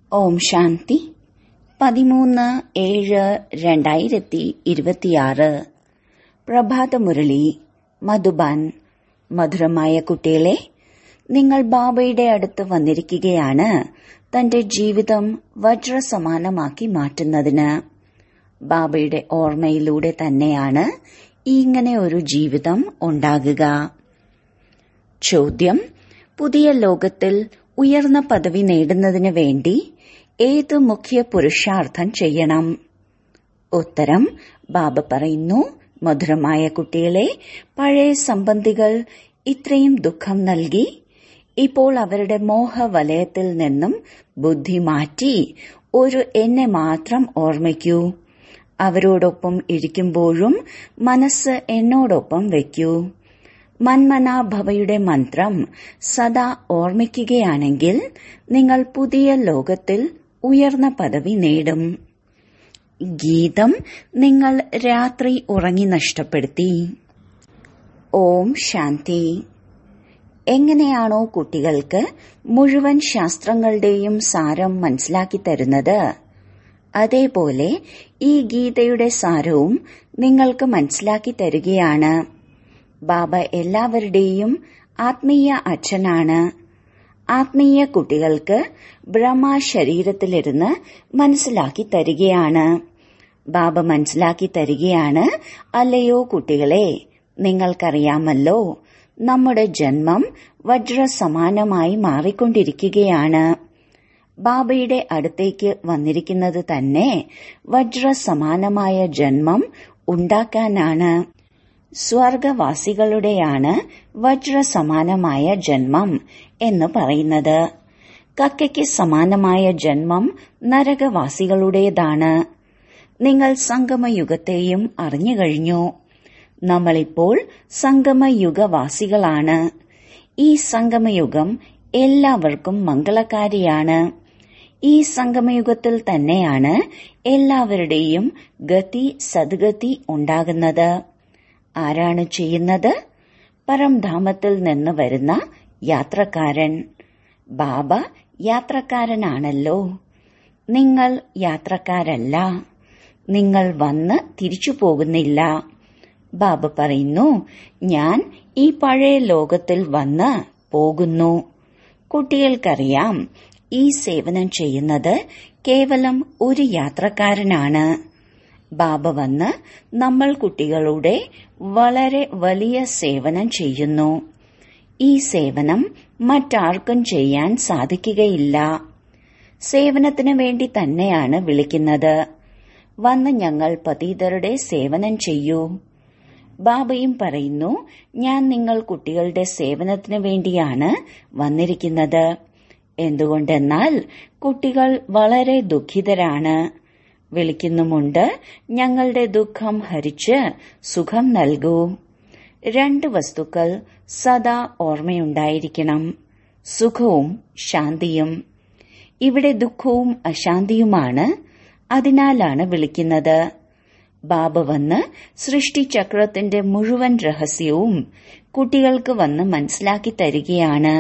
ഓം ശാന്തി പതിമൂന്ന് ഏഴ് രണ്ടായിരത്തി ഇരുപത്തിയാറ് പ്രഭാതമുരളി മധുബാൻ മധുരമായ കുട്ടികളെ നിങ്ങൾ ബാബയുടെ അടുത്ത് വന്നിരിക്കുകയാണ് തന്റെ ജീവിതം വജ്രസമാനമാക്കി മാറ്റുന്നതിന് ബാബയുടെ ഓർമ്മയിലൂടെ തന്നെയാണ് ഇങ്ങനെ ഒരു ജീവിതം ഉണ്ടാകുക ചോദ്യം പുതിയ ലോകത്തിൽ ഉയർന്ന പദവി നേടുന്നതിന് വേണ്ടി ഏത് മുഖ്യ പുരുഷാർത്ഥം ചെയ്യണം ഉത്തരം ബാബ പറയുന്നു മധുരമായ കുട്ടികളെ പഴയ സംബന്ധികൾ ഇത്രയും ദുഃഖം നൽകി ഇപ്പോൾ അവരുടെ മോഹവലയത്തിൽ നിന്നും ബുദ്ധി മാറ്റി ഒരു എന്നെ മാത്രം ഓർമ്മിക്കൂ അവരോടൊപ്പം ഇരിക്കുമ്പോഴും മനസ്സ് എന്നോടൊപ്പം വയ്ക്കൂ മന്മനാഭവയുടെ മന്ത്രം സദാ ഓർമ്മിക്കുകയാണെങ്കിൽ നിങ്ങൾ പുതിയ ലോകത്തിൽ ഉയർന്ന പദവി നേടും ഗീതം നിങ്ങൾ രാത്രി ഉറങ്ങി നഷ്ടപ്പെടുത്തി ഓം ശാന്തി എങ്ങനെയാണോ കുട്ടികൾക്ക് മുഴുവൻ ശാസ്ത്രങ്ങളുടെയും സാരം മനസ്സിലാക്കി തരുന്നത് അതേപോലെ ഈ ഗീതയുടെ സാരവും നിങ്ങൾക്ക് മനസ്സിലാക്കി തരികയാണ് ബാബ എല്ലാവരുടെയും ആത്മീയ അച്ഛനാണ് ആത്മീയ കുട്ടികൾക്ക് ബ്രഹ്മ ശരീരത്തിലിരുന്ന് മനസ്സിലാക്കി തരികയാണ് ബാബ മനസ്സിലാക്കി തരികയാണ് അല്ലയോ കുട്ടികളെ നിങ്ങൾക്കറിയാമല്ലോ നമ്മുടെ ജന്മം വജ്രസമാനമായി മാറിക്കൊണ്ടിരിക്കുകയാണ് ബാബയുടെ അടുത്തേക്ക് വന്നിരിക്കുന്നത് തന്നെ വജ്രസമാനമായ ജന്മം ഉണ്ടാക്കാനാണ് സ്വർഗവാസികളുടെയാണ് വജ്രസമാനമായ ജന്മം എന്ന് പറയുന്നത് കക്കയ്ക്ക് സമാനമായ ജന്മം നരകവാസികളുടേതാണ് നിങ്ങൾ സംഗമയുഗത്തെയും അറിഞ്ഞു കഴിഞ്ഞു നമ്മളിപ്പോൾ സംഗമയുഗവാസികളാണ് ഈ സംഗമയുഗം എല്ലാവർക്കും മംഗളകാരിയാണ് ഈ സംഗമയുഗത്തിൽ തന്നെയാണ് എല്ലാവരുടെയും ഗതി സദ്ഗതി ഉണ്ടാകുന്നത് ആരാണ് ചെയ്യുന്നത് പരംധാമത്തിൽ നിന്ന് വരുന്ന യാത്രക്കാരൻ ബാബ യാത്രക്കാരനാണല്ലോ നിങ്ങൾ യാത്രക്കാരല്ല നിങ്ങൾ വന്ന് തിരിച്ചു പോകുന്നില്ല ബാബ പറയുന്നു ഞാൻ ഈ പഴയ ലോകത്തിൽ വന്ന് പോകുന്നു കുട്ടികൾക്കറിയാം ഈ സേവനം ചെയ്യുന്നത് കേവലം ഒരു യാത്രക്കാരനാണ് ബാബ വന്ന് നമ്മൾ കുട്ടികളുടെ വളരെ വലിയ സേവനം ചെയ്യുന്നു ഈ സേവനം മറ്റാർക്കും ചെയ്യാൻ സാധിക്കുകയില്ല സേവനത്തിന് വേണ്ടി തന്നെയാണ് വിളിക്കുന്നത് വന്ന് ഞങ്ങൾ പതീതരുടെ സേവനം ചെയ്യൂ ബാബയും പറയുന്നു ഞാൻ നിങ്ങൾ കുട്ടികളുടെ സേവനത്തിന് വേണ്ടിയാണ് വന്നിരിക്കുന്നത് എന്തുകൊണ്ടെന്നാൽ കുട്ടികൾ വളരെ ദുഃഖിതരാണ് വിളിക്കുന്നുമുണ്ട് ഞങ്ങളുടെ ദുഃഖം ഹരിച്ച് സുഖം നൽകൂ രണ്ട് വസ്തുക്കൾ സദാ ഓർമ്മയുണ്ടായിരിക്കണം സുഖവും ശാന്തിയും ഇവിടെ ദുഃഖവും അശാന്തിയുമാണ് അതിനാലാണ് വിളിക്കുന്നത് ബാബ വന്ന് സൃഷ്ടിചക്രത്തിന്റെ മുഴുവൻ രഹസ്യവും കുട്ടികൾക്ക് വന്ന് മനസ്സിലാക്കി തരികയാണ്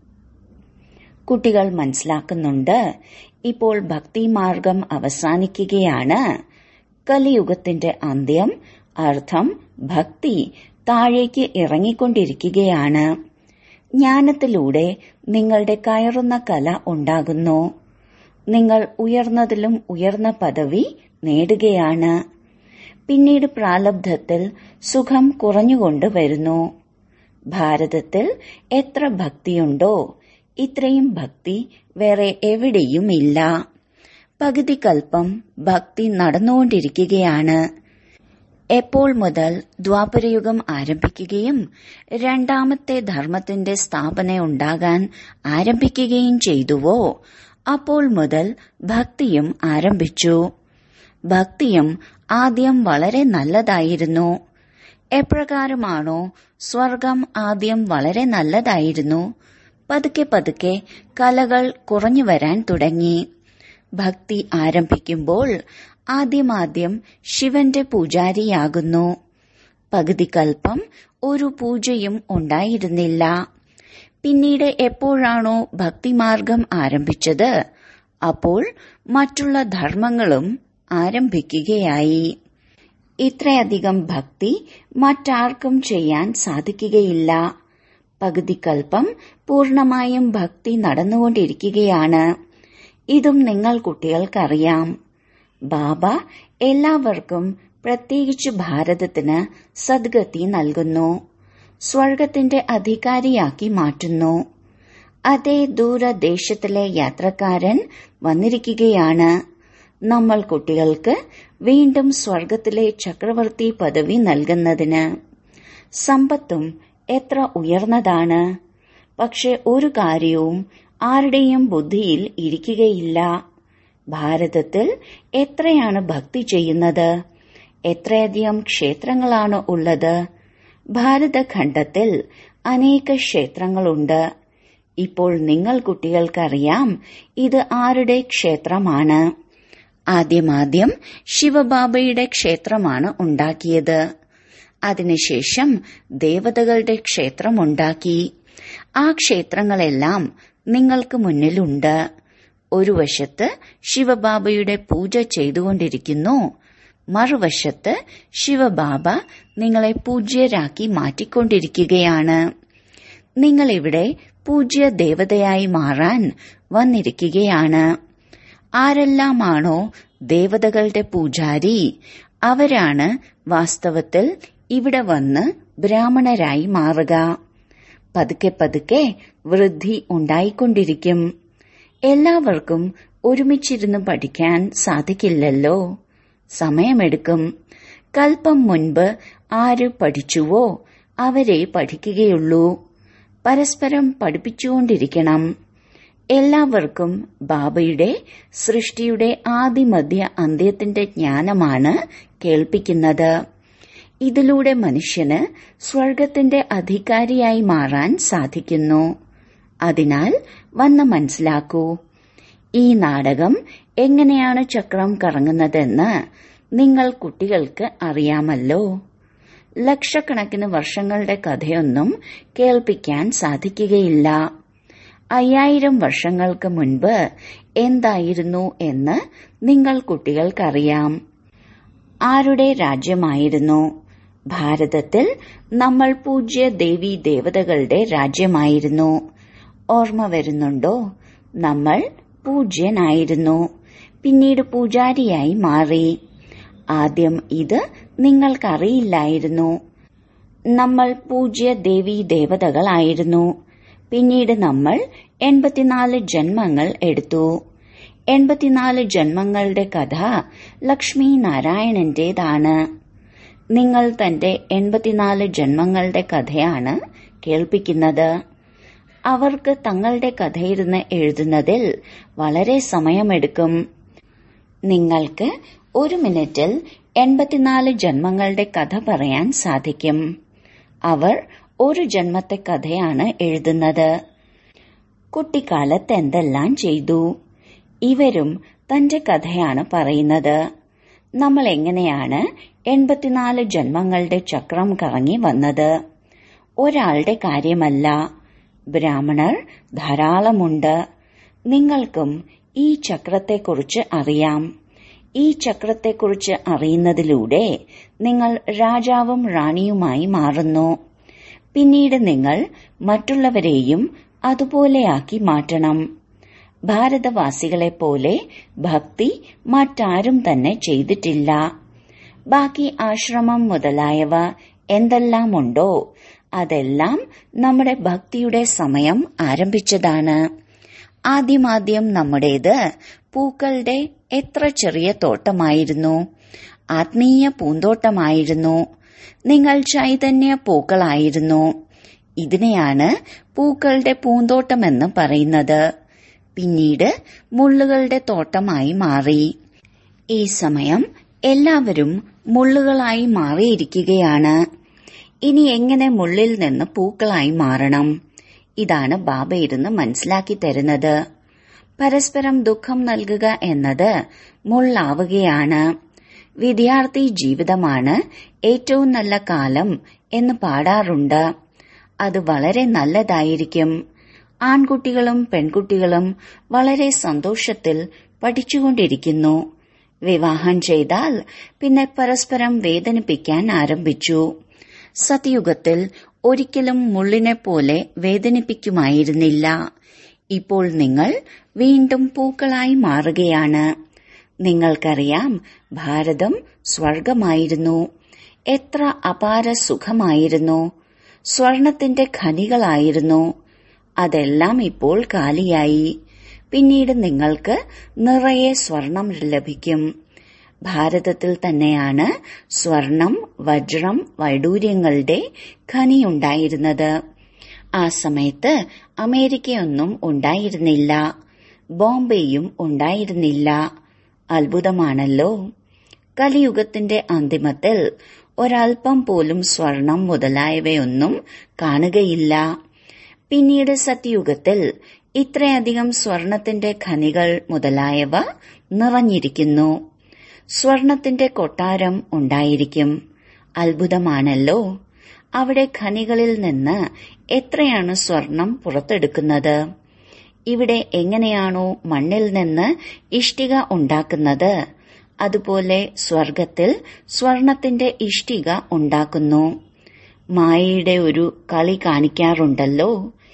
കുട്ടികൾ മനസ്സിലാക്കുന്നുണ്ട് ഇപ്പോൾ ഭക്തിമാർഗം അവസാനിക്കുകയാണ് കലിയുഗത്തിന്റെ അന്ത്യം അർത്ഥം ഭക്തി താഴേക്ക് ഇറങ്ങിക്കൊണ്ടിരിക്കുകയാണ് ജ്ഞാനത്തിലൂടെ നിങ്ങളുടെ കയറുന്ന കല ഉണ്ടാകുന്നു നിങ്ങൾ ഉയർന്നതിലും ഉയർന്ന പദവി നേടുകയാണ് പിന്നീട് പ്രാലബ്ധത്തിൽ സുഖം കുറഞ്ഞുകൊണ്ട് വരുന്നു ഭാരതത്തിൽ എത്ര ഭക്തിയുണ്ടോ ഇത്രയും ഭക്തി വേറെ എവിടെയുമില്ല പകുതി കൽപ്പം ഭക്തി നടന്നുകൊണ്ടിരിക്കുകയാണ് എപ്പോൾ മുതൽ ദ്വാപരയുഗം ആരംഭിക്കുകയും രണ്ടാമത്തെ ധർമ്മത്തിന്റെ സ്ഥാപന ഉണ്ടാകാൻ ആരംഭിക്കുകയും ചെയ്തുവോ അപ്പോൾ മുതൽ ഭക്തിയും ആരംഭിച്ചു ഭക്തിയും ആദ്യം വളരെ നല്ലതായിരുന്നു എപ്രകാരമാണോ സ്വർഗം ആദ്യം വളരെ നല്ലതായിരുന്നു പതുക്കെ പതുക്കെ കലകൾ കുറഞ്ഞു വരാൻ തുടങ്ങി ഭക്തി ആരംഭിക്കുമ്പോൾ ആദ്യമാദ്യം ശിവന്റെ പൂജാരിയാകുന്നു പകുതി കൽപ്പം ഒരു പൂജയും ഉണ്ടായിരുന്നില്ല പിന്നീട് എപ്പോഴാണോ ഭക്തിമാർഗം ആരംഭിച്ചത് അപ്പോൾ മറ്റുള്ള ധർമ്മങ്ങളും ആരംഭിക്കുകയായി ഇത്രയധികം ഭക്തി മറ്റാർക്കും ചെയ്യാൻ സാധിക്കുകയില്ല പകുതിക്കൽപ്പം പൂർണമായും ഭക്തി നടന്നുകൊണ്ടിരിക്കുകയാണ് ഇതും നിങ്ങൾ കുട്ടികൾക്കറിയാം ബാബ എല്ലാവർക്കും പ്രത്യേകിച്ച് ഭാരതത്തിന് സദ്ഗതി നൽകുന്നു സ്വർഗത്തിന്റെ അധികാരിയാക്കി മാറ്റുന്നു അതേ ദൂരദേശത്തിലെ യാത്രക്കാരൻ വന്നിരിക്കുകയാണ് നമ്മൾ കുട്ടികൾക്ക് വീണ്ടും സ്വർഗത്തിലെ ചക്രവർത്തി പദവി നൽകുന്നതിന് സമ്പത്തും എത്ര ഉയർന്നതാണ് പക്ഷെ ഒരു കാര്യവും ആരുടെയും ബുദ്ധിയിൽ ഇരിക്കുകയില്ല ഭാരതത്തിൽ എത്രയാണ് ഭക്തി ചെയ്യുന്നത് എത്രയധികം ക്ഷേത്രങ്ങളാണ് ഉള്ളത് ഭാരതഖണ്ഡത്തിൽ അനേക ക്ഷേത്രങ്ങളുണ്ട് ഇപ്പോൾ നിങ്ങൾ കുട്ടികൾക്കറിയാം ഇത് ആരുടെ ക്ഷേത്രമാണ് ആദ്യമാദ്യം ശിവബാബയുടെ ക്ഷേത്രമാണ് ഉണ്ടാക്കിയത് അതിനുശേഷം ദേവതകളുടെ ക്ഷേത്രമുണ്ടാക്കി ആ ക്ഷേത്രങ്ങളെല്ലാം നിങ്ങൾക്ക് മുന്നിലുണ്ട് ഒരു വശത്ത് ശിവബാബയുടെ പൂജ ചെയ്തുകൊണ്ടിരിക്കുന്നു മറുവശത്ത് ശിവബാബ നിങ്ങളെ പൂജ്യരാക്കി മാറ്റിക്കൊണ്ടിരിക്കുകയാണ് നിങ്ങളിവിടെ പൂജ്യ ദേവതയായി മാറാൻ വന്നിരിക്കുകയാണ് ആരെല്ലാമാണോ ദേവതകളുടെ പൂജാരി അവരാണ് വാസ്തവത്തിൽ ഇവിടെ വന്ന് ബ്രാഹ്മണരായി മാറുക പതുക്കെ പതുക്കെ വൃദ്ധി ഉണ്ടായിക്കൊണ്ടിരിക്കും എല്ലാവർക്കും ഒരുമിച്ചിരുന്ന് പഠിക്കാൻ സാധിക്കില്ലല്ലോ സമയമെടുക്കും കൽപ്പം മുൻപ് ആര് പഠിച്ചുവോ അവരെ പഠിക്കുകയുള്ളൂ പരസ്പരം പഠിപ്പിച്ചുകൊണ്ടിരിക്കണം എല്ലാവർക്കും ബാബയുടെ സൃഷ്ടിയുടെ ആദിമധ്യ അന്ത്യത്തിന്റെ ജ്ഞാനമാണ് കേൾപ്പിക്കുന്നത് ഇതിലൂടെ മനുഷ്യന് സ്വർഗത്തിന്റെ അധികാരിയായി മാറാൻ സാധിക്കുന്നു അതിനാൽ വന്ന് മനസ്സിലാക്കൂ ഈ നാടകം എങ്ങനെയാണ് ചക്രം കറങ്ങുന്നതെന്ന് നിങ്ങൾ കുട്ടികൾക്ക് അറിയാമല്ലോ ലക്ഷക്കണക്കിന് വർഷങ്ങളുടെ കഥയൊന്നും കേൾപ്പിക്കാൻ സാധിക്കുകയില്ല അയ്യായിരം വർഷങ്ങൾക്ക് മുൻപ് എന്തായിരുന്നു എന്ന് നിങ്ങൾ കുട്ടികൾക്കറിയാം ആരുടെ രാജ്യമായിരുന്നു ഭാരതത്തിൽ നമ്മൾ പൂജ്യ ദേവി ദേവതകളുടെ രാജ്യമായിരുന്നു ഓർമ്മ വരുന്നുണ്ടോ നമ്മൾ പൂജ്യനായിരുന്നു പിന്നീട് പൂജാരിയായി മാറി ആദ്യം ഇത് നിങ്ങൾക്കറിയില്ലായിരുന്നു നമ്മൾ പൂജ്യ ദേവി ദേവതകളായിരുന്നു പിന്നീട് നമ്മൾ എൺപത്തിനാല് ജന്മങ്ങൾ എടുത്തു എൺപത്തിനാല് ജന്മങ്ങളുടെ കഥ ലക്ഷ്മി നാരായണന്റേതാണ് നിങ്ങൾ തന്റെ എൺപത്തിനാല് ജന്മങ്ങളുടെ കഥയാണ് കേൾപ്പിക്കുന്നത് അവർക്ക് തങ്ങളുടെ കഥയിരുന്ന് എഴുതുന്നതിൽ വളരെ സമയമെടുക്കും നിങ്ങൾക്ക് ഒരു മിനിറ്റിൽ എൺപത്തിനാല് ജന്മങ്ങളുടെ കഥ പറയാൻ സാധിക്കും അവർ ഒരു ജന്മത്തെ കഥയാണ് എഴുതുന്നത് കുട്ടിക്കാലത്ത് എന്തെല്ലാം ചെയ്തു ഇവരും തന്റെ കഥയാണ് പറയുന്നത് നമ്മൾ എങ്ങനെയാണ് എൺപത്തിനാല് ജന്മങ്ങളുടെ ചക്രം കറങ്ങി വന്നത് ഒരാളുടെ കാര്യമല്ല ബ്രാഹ്മണർ ധാരാളമുണ്ട് നിങ്ങൾക്കും ഈ ചക്രത്തെക്കുറിച്ച് അറിയാം ഈ ചക്രത്തെക്കുറിച്ച് അറിയുന്നതിലൂടെ നിങ്ങൾ രാജാവും റാണിയുമായി മാറുന്നു പിന്നീട് നിങ്ങൾ മറ്റുള്ളവരെയും അതുപോലെയാക്കി മാറ്റണം ഭാരതവാസികളെ പോലെ ഭക്തി മറ്റാരും തന്നെ ചെയ്തിട്ടില്ല ബാക്കി ആശ്രമം മുതലായവ എന്തെല്ലാമുണ്ടോ അതെല്ലാം നമ്മുടെ ഭക്തിയുടെ സമയം ആരംഭിച്ചതാണ് ആദ്യമാദ്യം നമ്മുടേത് പൂക്കളുടെ എത്ര ചെറിയ തോട്ടമായിരുന്നു ആത്മീയ പൂന്തോട്ടമായിരുന്നു നിങ്ങൾ ചൈതന്യ പൂക്കളായിരുന്നു ഇതിനെയാണ് പൂക്കളുടെ പൂന്തോട്ടമെന്ന് പറയുന്നത് പിന്നീട് മുള്ളുകളുടെ തോട്ടമായി മാറി ഈ സമയം എല്ലാവരും മുള്ളുകളായി മാറിയിരിക്കുകയാണ് ഇനി എങ്ങനെ മുള്ളിൽ നിന്ന് പൂക്കളായി മാറണം ഇതാണ് ബാബ ഇരുന്ന് മനസ്സിലാക്കി തരുന്നത് പരസ്പരം ദുഃഖം നൽകുക എന്നത് മുള്ളാവുകയാണ് വിദ്യാർത്ഥി ജീവിതമാണ് ഏറ്റവും നല്ല കാലം എന്ന് പാടാറുണ്ട് അത് വളരെ നല്ലതായിരിക്കും ആൺകുട്ടികളും പെൺകുട്ടികളും വളരെ സന്തോഷത്തിൽ പഠിച്ചുകൊണ്ടിരിക്കുന്നു വിവാഹം ചെയ്താൽ പിന്നെ പരസ്പരം വേദനിപ്പിക്കാൻ ആരംഭിച്ചു സത്യുഗത്തിൽ ഒരിക്കലും മുള്ളിനെ പോലെ വേദനിപ്പിക്കുമായിരുന്നില്ല ഇപ്പോൾ നിങ്ങൾ വീണ്ടും പൂക്കളായി മാറുകയാണ് നിങ്ങൾക്കറിയാം ഭാരതം സ്വർഗമായിരുന്നു എത്ര അപാര സുഖമായിരുന്നു സ്വർണത്തിന്റെ ഖനികളായിരുന്നു അതെല്ലാം ഇപ്പോൾ കാലിയായി പിന്നീട് നിങ്ങൾക്ക് നിറയെ സ്വർണം ലഭിക്കും ഭാരതത്തിൽ തന്നെയാണ് സ്വർണം വജ്രം വൈഡൂര്യങ്ങളുടെ ഖനിയുണ്ടായിരുന്നത് ആ സമയത്ത് അമേരിക്കയൊന്നും ഉണ്ടായിരുന്നില്ല ബോംബെയും ഉണ്ടായിരുന്നില്ല അത്ഭുതമാണല്ലോ കലിയുഗത്തിന്റെ അന്തിമത്തിൽ ഒരൽപ്പം പോലും സ്വർണം മുതലായവയൊന്നും കാണുകയില്ല പിന്നീട് സത്യയുഗത്തിൽ ഇത്രയധികം സ്വർണത്തിന്റെ ഖനികൾ മുതലായവ നിറഞ്ഞിരിക്കുന്നു സ്വർണത്തിന്റെ കൊട്ടാരം ഉണ്ടായിരിക്കും അത്ഭുതമാണല്ലോ അവിടെ ഖനികളിൽ നിന്ന് എത്രയാണ് സ്വർണം പുറത്തെടുക്കുന്നത് ഇവിടെ എങ്ങനെയാണോ മണ്ണിൽ നിന്ന് ഇഷ്ടിക ഉണ്ടാക്കുന്നത് അതുപോലെ സ്വർഗത്തിൽ സ്വർണത്തിന്റെ ഇഷ്ടിക ഉണ്ടാക്കുന്നു മായയുടെ ഒരു കളി കാണിക്കാറുണ്ടല്ലോ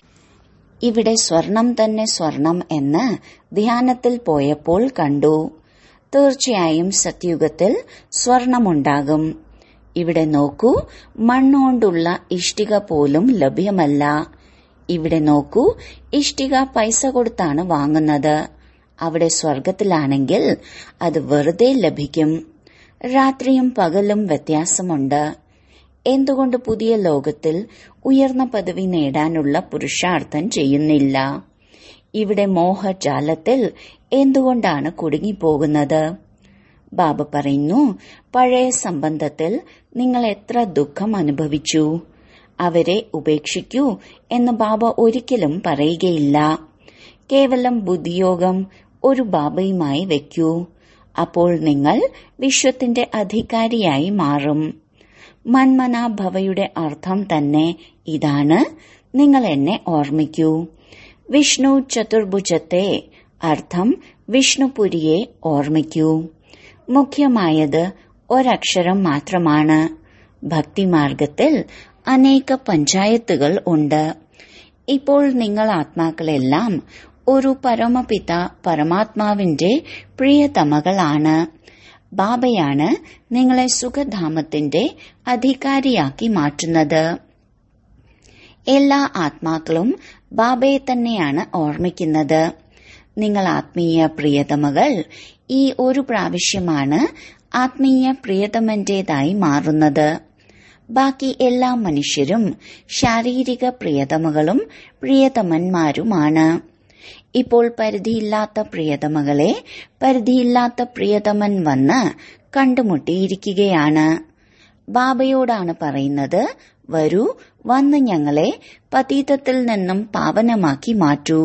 ഇവിടെ സ്വർണം തന്നെ സ്വർണം എന്ന് ധ്യാനത്തിൽ പോയപ്പോൾ കണ്ടു തീർച്ചയായും സത്യുഗത്തിൽ സ്വർണമുണ്ടാകും ഇവിടെ നോക്കൂ മണ്ണുകൊണ്ടുള്ള ഇഷ്ടിക പോലും ലഭ്യമല്ല ഇവിടെ നോക്കൂ ഇഷ്ടിക പൈസ കൊടുത്താണ് വാങ്ങുന്നത് അവിടെ സ്വർഗത്തിലാണെങ്കിൽ അത് വെറുതെ ലഭിക്കും രാത്രിയും പകലും വ്യത്യാസമുണ്ട് എന്തുകൊണ്ട് പുതിയ ലോകത്തിൽ ഉയർന്ന പദവി നേടാനുള്ള പുരുഷാർത്ഥം ചെയ്യുന്നില്ല ഇവിടെ മോഹജാലത്തിൽ എന്തുകൊണ്ടാണ് കുടുങ്ങിപ്പോകുന്നത് ബാബ പറയുന്നു പഴയ സംബന്ധത്തിൽ നിങ്ങൾ എത്ര ദുഃഖം അനുഭവിച്ചു അവരെ ഉപേക്ഷിക്കൂ എന്ന് ബാബ ഒരിക്കലും പറയുകയില്ല കേവലം ബുദ്ധിയോഗം ഒരു ബാബയുമായി വെക്കൂ അപ്പോൾ നിങ്ങൾ വിശ്വത്തിന്റെ അധികാരിയായി മാറും മന്മനാഭവയുടെ അർത്ഥം തന്നെ ഇതാണ് നിങ്ങൾ എന്നെ ഓർമ്മിക്കൂ വിഷ്ണു ചതുർഭുജത്തെ അർത്ഥം വിഷ്ണുപുരിയെ ഓർമ്മിക്കൂ മുഖ്യമായത് ഒരക്ഷരം മാത്രമാണ് ഭക്തിമാർഗത്തിൽ അനേക പഞ്ചായത്തുകൾ ഉണ്ട് ഇപ്പോൾ നിങ്ങൾ ആത്മാക്കളെല്ലാം ഒരു പരമപിത പരമാത്മാവിന്റെ പ്രിയതമകളാണ് ബാബയാണ് നിങ്ങളെ സുഖധാമത്തിന്റെ അധികാരിയാക്കി മാറ്റുന്നത് എല്ലാ ആത്മാക്കളും ബാബയെ തന്നെയാണ് ഓർമ്മിക്കുന്നത് നിങ്ങൾ ആത്മീയ പ്രിയതമകൾ ഈ ഒരു പ്രാവശ്യമാണ് ആത്മീയ പ്രിയതമന്റേതായി മാറുന്നത് ബാക്കി എല്ലാ മനുഷ്യരും ശാരീരിക പ്രിയതമകളും പ്രിയതമന്മാരുമാണ് ഇപ്പോൾ പരിധിയില്ലാത്ത പ്രിയതമകളെ പരിധിയില്ലാത്ത പ്രിയതമൻ വന്ന് കണ്ടുമുട്ടിയിരിക്കുകയാണ് ബാബയോടാണ് പറയുന്നത് വരൂ വന്ന് ഞങ്ങളെ പതീതത്തിൽ നിന്നും പാവനമാക്കി മാറ്റൂ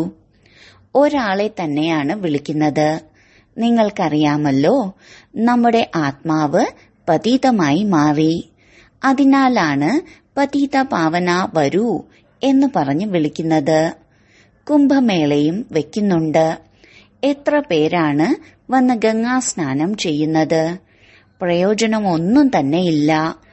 ഒരാളെ തന്നെയാണ് വിളിക്കുന്നത് നിങ്ങൾക്കറിയാമല്ലോ നമ്മുടെ ആത്മാവ് പതീതമായി മാറി അതിനാലാണ് പതീത പാവന വരൂ എന്ന് പറഞ്ഞ് വിളിക്കുന്നത് കുംഭമേളയും വെക്കുന്നുണ്ട് എത്ര പേരാണ് വന്ന് ഗംഗാസ്നാനം ചെയ്യുന്നത് പ്രയോജനമൊന്നും തന്നെയില്ല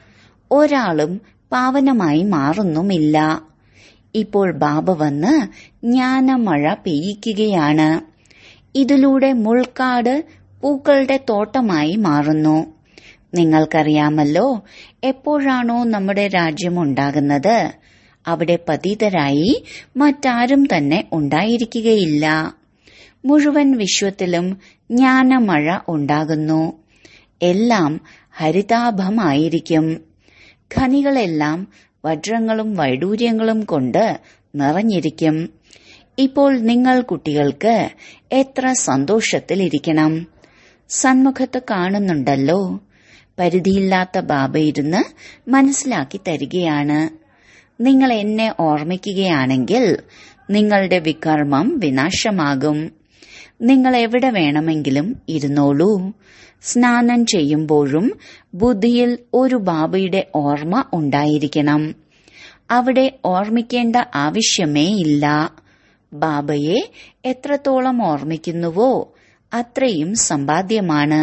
ഒരാളും പാവനമായി മാറുന്നുമില്ല ഇപ്പോൾ ബാബ വന്ന് ജ്ഞാനമഴ പെയ്യിക്കുകയാണ് ഇതിലൂടെ മുൾക്കാട് പൂക്കളുടെ തോട്ടമായി മാറുന്നു നിങ്ങൾക്കറിയാമല്ലോ എപ്പോഴാണോ നമ്മുടെ രാജ്യം ഉണ്ടാകുന്നത് അവിടെ പതിതരായി മറ്റാരും തന്നെ ഉണ്ടായിരിക്കുകയില്ല മുഴുവൻ വിശ്വത്തിലും ജ്ഞാനമഴ ഉണ്ടാകുന്നു എല്ലാം ഹരിതാഭമായിരിക്കും ഖനികളെല്ലാം വജ്രങ്ങളും വൈഡൂര്യങ്ങളും കൊണ്ട് നിറഞ്ഞിരിക്കും ഇപ്പോൾ നിങ്ങൾ കുട്ടികൾക്ക് എത്ര സന്തോഷത്തിലിരിക്കണം സന്മുഖത്ത് കാണുന്നുണ്ടല്ലോ പരിധിയില്ലാത്ത ബാബ ഇരുന്ന് മനസ്സിലാക്കി തരികയാണ് നിങ്ങൾ എന്നെ ഓർമ്മിക്കുകയാണെങ്കിൽ നിങ്ങളുടെ വികർമ്മം വിനാശമാകും നിങ്ങൾ എവിടെ വേണമെങ്കിലും ഇരുന്നോളൂ സ്നാനം ചെയ്യുമ്പോഴും ബുദ്ധിയിൽ ഒരു ബാബയുടെ ഓർമ്മ ഉണ്ടായിരിക്കണം അവിടെ ഓർമ്മിക്കേണ്ട ആവശ്യമേ ഇല്ല ബാബയെ എത്രത്തോളം ഓർമ്മിക്കുന്നുവോ അത്രയും സമ്പാദ്യമാണ്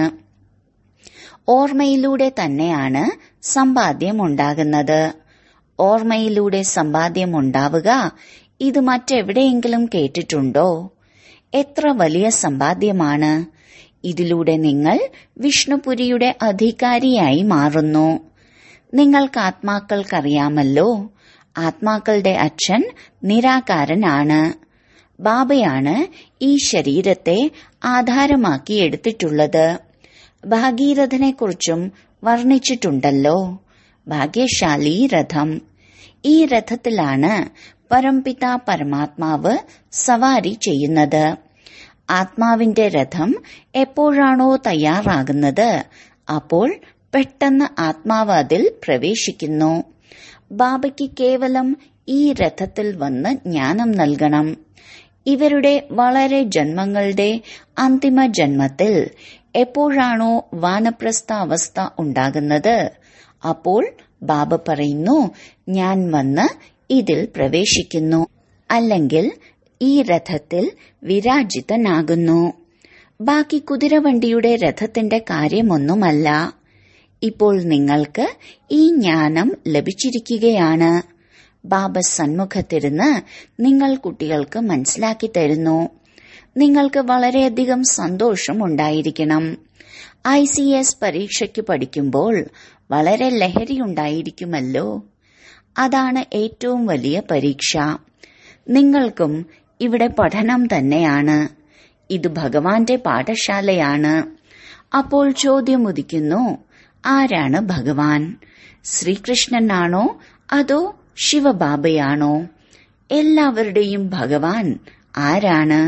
ഓർമ്മയിലൂടെ തന്നെയാണ് സമ്പാദ്യം ഉണ്ടാകുന്നത് ഓർമ്മയിലൂടെ സമ്പാദ്യം ഉണ്ടാവുക ഇത് മറ്റെവിടെയെങ്കിലും കേട്ടിട്ടുണ്ടോ എത്ര വലിയ സമ്പാദ്യമാണ് ഇതിലൂടെ നിങ്ങൾ വിഷ്ണുപുരിയുടെ അധികാരിയായി മാറുന്നു നിങ്ങൾക്ക് ആത്മാക്കൾക്കറിയാമല്ലോ ആത്മാക്കളുടെ അച്ഛൻ നിരാകാരനാണ് ബാബയാണ് ഈ ശരീരത്തെ ആധാരമാക്കി എടുത്തിട്ടുള്ളത് ഭാഗീരഥനെക്കുറിച്ചും വർണ്ണിച്ചിട്ടുണ്ടല്ലോ ഭാഗ്യശാലി രഥം ഈ രഥത്തിലാണ് പരംപിത പരമാത്മാവ് സവാരി ചെയ്യുന്നത് ആത്മാവിന്റെ രഥം എപ്പോഴാണോ തയ്യാറാകുന്നത് അപ്പോൾ പെട്ടെന്ന് ആത്മാവ് അതിൽ പ്രവേശിക്കുന്നു ബാബയ്ക്ക് കേവലം ഈ രഥത്തിൽ വന്ന് ജ്ഞാനം നൽകണം ഇവരുടെ വളരെ ജന്മങ്ങളുടെ അന്തിമ ജന്മത്തിൽ എപ്പോഴാണോ വാനപ്രസ്ഥ അവസ്ഥ ഉണ്ടാകുന്നത് അപ്പോൾ ബാബ പറയുന്നു ഞാൻ വന്ന് ഇതിൽ പ്രവേശിക്കുന്നു അല്ലെങ്കിൽ ഈ രഥത്തിൽ വിരാജിതനാകുന്നു ബാക്കി കുതിരവണ്ടിയുടെ രഥത്തിന്റെ കാര്യമൊന്നുമല്ല ഇപ്പോൾ നിങ്ങൾക്ക് ഈ ജ്ഞാനം ലഭിച്ചിരിക്കുകയാണ് ബാബ സന്മുഖത്തിരുന്ന് നിങ്ങൾ കുട്ടികൾക്ക് മനസ്സിലാക്കി തരുന്നു നിങ്ങൾക്ക് വളരെയധികം സന്തോഷം ഉണ്ടായിരിക്കണം ഐ സി എസ് പരീക്ഷയ്ക്ക് പഠിക്കുമ്പോൾ വളരെ ലഹരി ഉണ്ടായിരിക്കുമല്ലോ അതാണ് ഏറ്റവും വലിയ പരീക്ഷ നിങ്ങൾക്കും ഇവിടെ പഠനം തന്നെയാണ് ഇത് ഭഗവാന്റെ പാഠശാലയാണ് അപ്പോൾ ചോദ്യം ഉദിക്കുന്നു ആരാണ് ഭഗവാൻ ശ്രീകൃഷ്ണനാണോ അതോ ശിവബാബയാണോ എല്ലാവരുടെയും ഭഗവാൻ ആരാണ്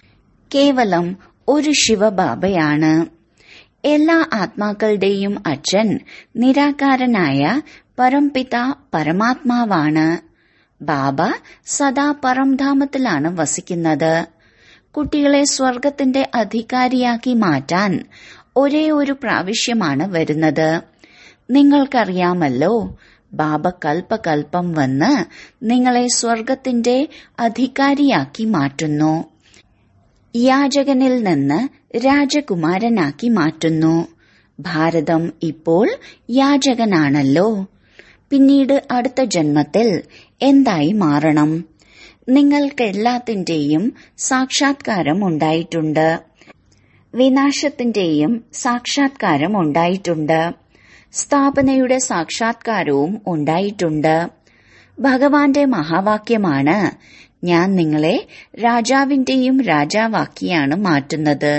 കേവലം ഒരു ശിവബാബയാണ് എല്ലാ ആത്മാക്കളുടെയും അച്ഛൻ നിരാകാരനായ പരംപിത പരമാത്മാവാണ് ബാബ സദാ പരംധാമത്തിലാണ് വസിക്കുന്നത് കുട്ടികളെ സ്വർഗത്തിന്റെ അധികാരിയാക്കി മാറ്റാൻ ഒരേ ഒരു പ്രാവശ്യമാണ് വരുന്നത് നിങ്ങൾക്കറിയാമല്ലോ ബാബ കൽപ്പകൽപ്പം വന്ന് നിങ്ങളെ സ്വർഗത്തിന്റെ അധികാരിയാക്കി മാറ്റുന്നു യാചകനിൽ നിന്ന് രാജകുമാരനാക്കി മാറ്റുന്നു ഭാരതം ഇപ്പോൾ യാചകനാണല്ലോ പിന്നീട് അടുത്ത ജന്മത്തിൽ എന്തായി മാറണം നിങ്ങൾക്കെല്ലാത്തിന്റെയും സാക്ഷാത്കാരം ഉണ്ടായിട്ടുണ്ട് വിനാശത്തിന്റെയും സാക്ഷാത്കാരം ഉണ്ടായിട്ടുണ്ട് സ്ഥാപനയുടെ സാക്ഷാത്കാരവും ഉണ്ടായിട്ടുണ്ട് ഭഗവാന്റെ മഹാവാക്യമാണ് ഞാൻ നിങ്ങളെ രാജാവിന്റെയും രാജാവാക്കിയാണ് മാറ്റുന്നത്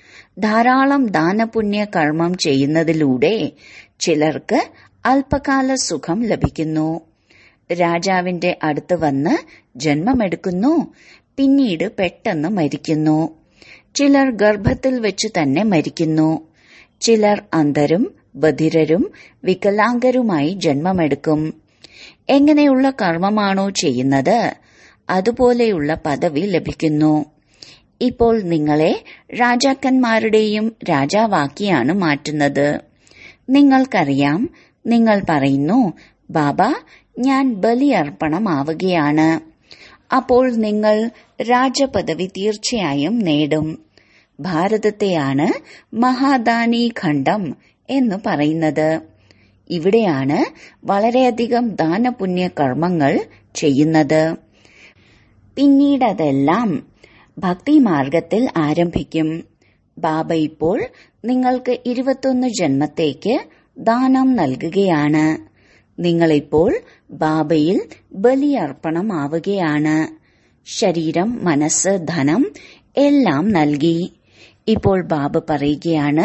ധാരാളം ദാനപുണ്യ കർമ്മം ചെയ്യുന്നതിലൂടെ ചിലർക്ക് അല്പകാല സുഖം ലഭിക്കുന്നു രാജാവിന്റെ അടുത്ത് വന്ന് ജന്മമെടുക്കുന്നു പിന്നീട് പെട്ടെന്ന് മരിക്കുന്നു ചിലർ ഗർഭത്തിൽ വെച്ച് തന്നെ മരിക്കുന്നു ചിലർ അന്ധരും ബധിരരും വികലാംഗരുമായി ജന്മമെടുക്കും എങ്ങനെയുള്ള കർമ്മമാണോ ചെയ്യുന്നത് അതുപോലെയുള്ള പദവി ലഭിക്കുന്നു ഇപ്പോൾ നിങ്ങളെ രാജാക്കന്മാരുടെയും രാജാവാക്കിയാണ് മാറ്റുന്നത് നിങ്ങൾക്കറിയാം നിങ്ങൾ പറയുന്നു ബാബ ഞാൻ ബലിയർപ്പണമാവുകയാണ് അപ്പോൾ നിങ്ങൾ രാജപദവി തീർച്ചയായും നേടും ഭാരതത്തെയാണ് മഹാദാനി ഖണ്ഡം എന്ന് പറയുന്നത് ഇവിടെയാണ് വളരെയധികം ദാനപുണ്യ കർമ്മങ്ങൾ ചെയ്യുന്നത് പിന്നീട് അതെല്ലാം ഭക്തിമാർഗത്തിൽ ആരംഭിക്കും ബാബ ഇപ്പോൾ നിങ്ങൾക്ക് ഇരുപത്തൊന്ന് ജന്മത്തേക്ക് ദാനം നൽകുകയാണ് നിങ്ങളിപ്പോൾ ബാബയിൽ ബലിയർപ്പണമാവുകയാണ് ശരീരം മനസ്സ് ധനം എല്ലാം നൽകി ഇപ്പോൾ ബാബ പറയുകയാണ്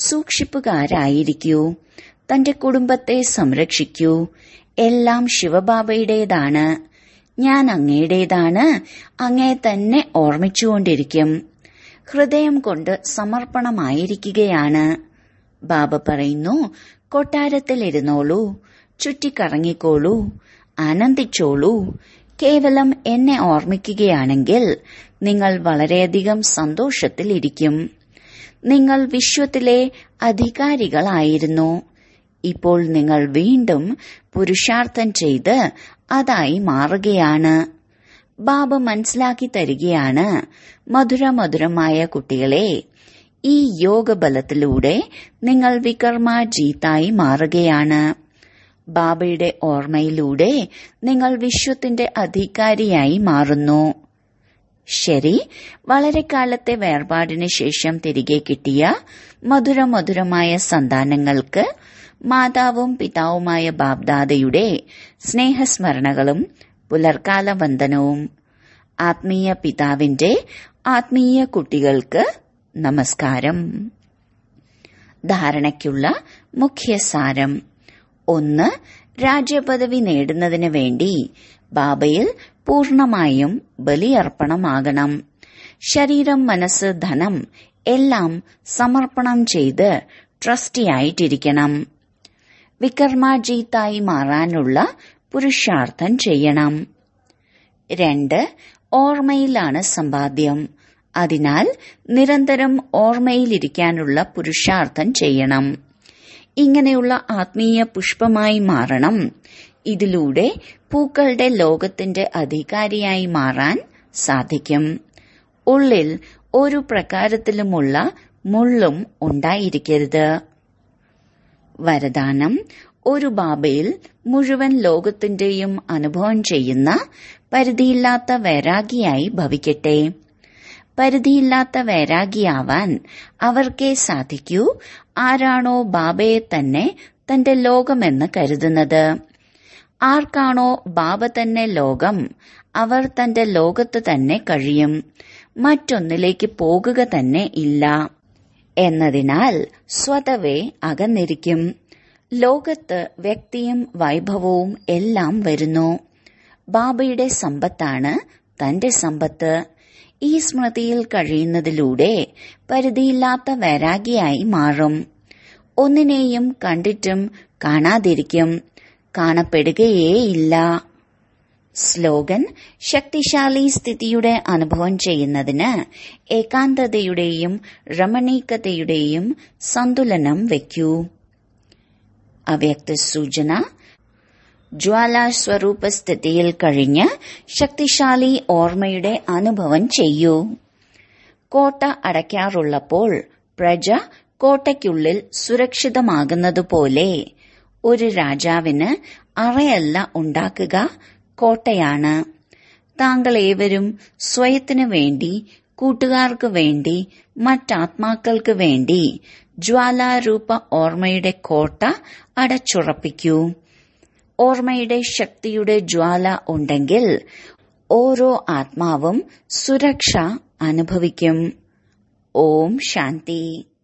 സൂക്ഷിപ്പുകാരായിരിക്കൂ തന്റെ കുടുംബത്തെ സംരക്ഷിക്കൂ എല്ലാം ശിവബാബയുടേതാണ് ഞാൻ അങ്ങയുടേതാണ് അങ്ങയെ തന്നെ ഓർമ്മിച്ചുകൊണ്ടിരിക്കും ഹൃദയം കൊണ്ട് സമർപ്പണമായിരിക്കുകയാണ് ബാബ പറയുന്നു കൊട്ടാരത്തിലിരുന്നോളൂ ചുറ്റിക്കറങ്ങിക്കോളൂ ആനന്ദിച്ചോളൂ കേവലം എന്നെ ഓർമ്മിക്കുകയാണെങ്കിൽ നിങ്ങൾ വളരെയധികം സന്തോഷത്തിലിരിക്കും നിങ്ങൾ വിശ്വത്തിലെ അധികാരികളായിരുന്നു ഇപ്പോൾ നിങ്ങൾ വീണ്ടും പുരുഷാർത്ഥം ചെയ്ത് അതായി മാറുകയാണ് ബാബ മനസ്സിലാക്കി തരികയാണ് മധുരമധുരമായ കുട്ടികളെ ഈ യോഗബലത്തിലൂടെ നിങ്ങൾ വികർമ്മ ജീത്തായി മാറുകയാണ് ബാബയുടെ ഓർമ്മയിലൂടെ നിങ്ങൾ വിശ്വത്തിന്റെ അധികാരിയായി മാറുന്നു ശരി വളരെ കാലത്തെ വേർപാടിന് ശേഷം തിരികെ കിട്ടിയ മധുരമധുരമായ സന്താനങ്ങൾക്ക് മാതാവും പിതാവുമായ ബാബ്ദാദയുടെ സ്നേഹസ്മരണകളും പുലർക്കാല വന്ദനവും ആത്മീയ പിതാവിന്റെ ആത്മീയ കുട്ടികൾക്ക് നമസ്കാരം ധാരണയ്ക്കുള്ള മുഖ്യസാരം ഒന്ന് രാജ്യപദവി നേടുന്നതിന് വേണ്ടി ബാബയിൽ പൂർണമായും ബലിയർപ്പണമാകണം ശരീരം മനസ്സ് ധനം എല്ലാം സമർപ്പണം ചെയ്ത് ട്രസ്റ്റിയായിട്ടിരിക്കണം വികർമാജീത്തായി മാറാനുള്ള പുരുഷാർത്ഥം ചെയ്യണം രണ്ട് ഓർമ്മയിലാണ് സമ്പാദ്യം അതിനാൽ നിരന്തരം ഓർമ്മയിലിരിക്കാനുള്ള പുരുഷാർത്ഥം ചെയ്യണം ഇങ്ങനെയുള്ള ആത്മീയ പുഷ്പമായി മാറണം ഇതിലൂടെ പൂക്കളുടെ ലോകത്തിന്റെ അധികാരിയായി മാറാൻ സാധിക്കും ഉള്ളിൽ ഒരു പ്രകാരത്തിലുമുള്ള മുള്ളും ഉണ്ടായിരിക്കരുത് വരദാനം ഒരു ബാബയിൽ മുഴുവൻ ലോകത്തിന്റെയും അനുഭവം ചെയ്യുന്ന പരിധിയില്ലാത്ത വൈരാഗിയായി ഭവിക്കട്ടെ പരിധിയില്ലാത്ത വൈരാഗിയാവാൻ അവർക്കേ സാധിക്കൂ ആരാണോ ബാബയെ തന്നെ തന്റെ ലോകമെന്ന് കരുതുന്നത് ആർക്കാണോ ബാബ തന്നെ ലോകം അവർ തന്റെ ലോകത്ത് തന്നെ കഴിയും മറ്റൊന്നിലേക്ക് പോകുക തന്നെ ഇല്ല എന്നതിനാൽ സ്വതവേ അകന്നിരിക്കും ലോകത്ത് വ്യക്തിയും വൈഭവവും എല്ലാം വരുന്നു ബാബയുടെ സമ്പത്താണ് തന്റെ സമ്പത്ത് ഈ സ്മൃതിയിൽ കഴിയുന്നതിലൂടെ പരിധിയില്ലാത്ത വൈരാഗിയായി മാറും ഒന്നിനെയും കണ്ടിട്ടും കാണാതിരിക്കും കാണപ്പെടുകയേയില്ല സ്ലോഗൻ ശക്തിശാലി സ്ഥിതിയുടെ അനുഭവം ചെയ്യുന്നതിന് ഏകാന്തതയുടെയും രമണീകതയുടെയും സന്തുലനം വയ്ക്കൂ അവ്യക്ത സൂചന ജ്വാലാസ്വരൂപ സ്ഥിതിയിൽ കഴിഞ്ഞ് ശക്തിശാലി ഓർമ്മയുടെ അനുഭവം ചെയ്യൂ കോട്ട അടയ്ക്കാറുള്ളപ്പോൾ പ്രജ കോട്ടയ്ക്കുള്ളിൽ സുരക്ഷിതമാകുന്നതുപോലെ ഒരു രാജാവിന് അറയല്ല ഉണ്ടാക്കുക കോട്ടയാണ് താങ്കൾ ഏവരും സ്വയത്തിനു വേണ്ടി കൂട്ടുകാർക്ക് വേണ്ടി മറ്റാത്മാക്കൾക്ക് വേണ്ടി ജ്വാലാരൂപ ഓർമ്മയുടെ കോട്ട അടച്ചുറപ്പിക്കൂ ഓർമ്മയുടെ ശക്തിയുടെ ജ്വാല ഉണ്ടെങ്കിൽ ഓരോ ആത്മാവും സുരക്ഷ അനുഭവിക്കും ഓം ശാന്തി